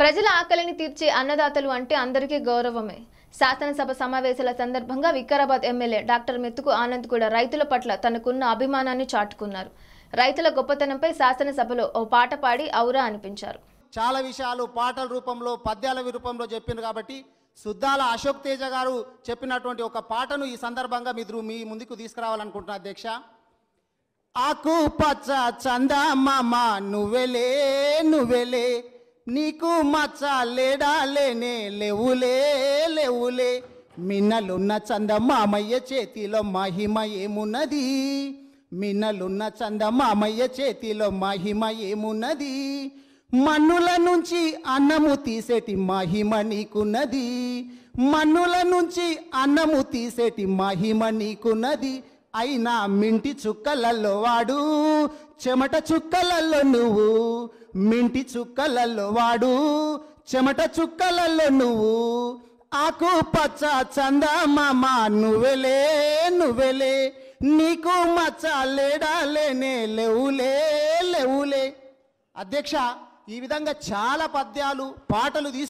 ప్రజల ఆకలిని తీర్చే అన్నదాతలు అంటే అందరికీ గౌరవమే శాసనసభ సమావేశాల సందర్భంగా వికారాబాద్ ఎమ్మెల్యే డాక్టర్ మెత్తుకు ఆనంద్ కూడా రైతుల పట్ల తనకున్న అభిమానాన్ని చాటుకున్నారు రైతుల గొప్పతనంపై శాసనసభలో ఓ పాట పాడి ఔరా అనిపించారు చాలా విషయాలు పాటల రూపంలో పద్యాల రూపంలో చెప్పిండ్రు కాబట్టి సుద్దాల అశోక్ తేజ గారు చెప్పినటువంటి ఒక పాటను ఈ సందర్భంగా మీ దృ- మీ ముందుకు తీసుకురావాలనుకుంటున్నా అధ్యక్ష ఆకు పచ్చ చందమామ నువ్వెలే నువ్వెలే నీకు మచ్చ లేడా లేనే లేవులే లేవులే మిన్నలున్న చందమామయ్య చేతిలో మహిమ ఏమున్నది మిన్నలున్న చందమామయ్య చేతిలో మహిమ ఏమున్నది మన్నుల నుంచి అన్నము తీసేటి మహిమ నీకున్నది మన్నుల నుంచి అన్నము తీసేటి మహిమ నీకున్నది అయినా మింటి చుక్కలలో వాడు చెమట చుక్కలలో నువ్వు మింటి చుక్కలలో వాడు చెమట చుక్కలలో నువ్వు ఆకు పచ్చ చందమామ నువ్వెలే నువ్వెలే నీకు మచ్చ లేడా లేనే లేవులే లేవులే అధ్యక్ష ఈ విధంగా చాలా పద్యాలు పాటలు తీసుకు